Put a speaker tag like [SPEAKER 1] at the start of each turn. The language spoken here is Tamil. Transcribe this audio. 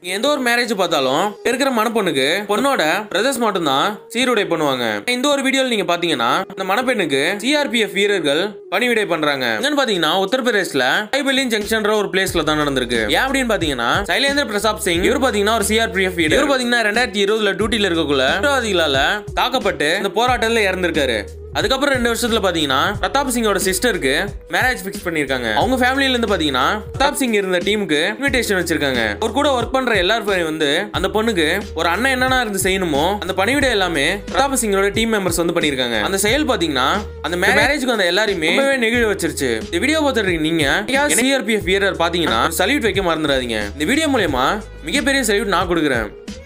[SPEAKER 1] நீங்க எந்த ஒரு மேரேஜ் பார்த்தாலும் இருக்கிற மணப்பொண்ணுக்கு பொண்ணோட பிரதர்ஸ் மட்டும் தான் சீருடை பண்ணுவாங்க இந்த ஒரு வீடியோல நீங்க பாத்தீங்கன்னா இந்த மணப்பெண்ணுக்கு சிஆர்பிஎஃப் வீரர்கள் பணிவிடை பண்றாங்க என்னன்னு பாத்தீங்கன்னா உத்தரப்பிரதேஷ்ல ஐபெலின் ஜங்ஷன்ற ஒரு பிளேஸ்ல தான் நடந்திருக்கு ஏன் அப்படின்னு பாத்தீங்கன்னா சைலேந்திர பிரசாப் சிங் இவர் பாத்தீங்கன்னா ஒரு சிஆர்பிஎஃப் வீரர் இவர் பாத்தீங்கன்னா ரெண்டாயிரத்தி இருபதுல டியூட்டில இருக்கக்குள்ள தீவிரவாதிகளால தாக்கப்பட்டு இந்த போராட்டத்துல இறந்திருக்காரு அதுக்கப்புறம் ரெண்டு வருஷத்துல பாத்தீங்கன்னா பிரதாப் சிங்கோட சிஸ்டருக்கு மேரேஜ் ஃபிக்ஸ் பண்ணிருக்காங்க அவங்க ஃபேமிலில இருந்து பாத்தீங்கன்னா பிரதாப் சிங் இருந்த டீமுக்கு இன்விடேஷன் வச்சிருக்காங்க ஒரு கூட ஒர்க் பண்ற எல்லாரும் வந்து அந்த பொண்ணுக்கு ஒரு அண்ணன் என்னென்ன இருந்து செய்யணுமோ அந்த பணிவிடை எல்லாமே பிரதாப் சிங்கோட டீம் மெம்பர்ஸ் வந்து பண்ணிருக்காங்க அந்த செயல் பாத்தீங்கன்னா அந்த மேரேஜ்க்கு வந்த எல்லாருமே ரொம்பவே நெகிழ வச்சிருச்சு இந்த வீடியோ பார்த்துட்டு நீங்க சிஆர்பிஎஃப் வீரர் பாத்தீங்கன்னா சல்யூட் வைக்க மறந்துடாதீங்க இந்த வீடியோ மூலயமா மிகப்பெரிய சல்யூட் நான் கொடுக்குறேன்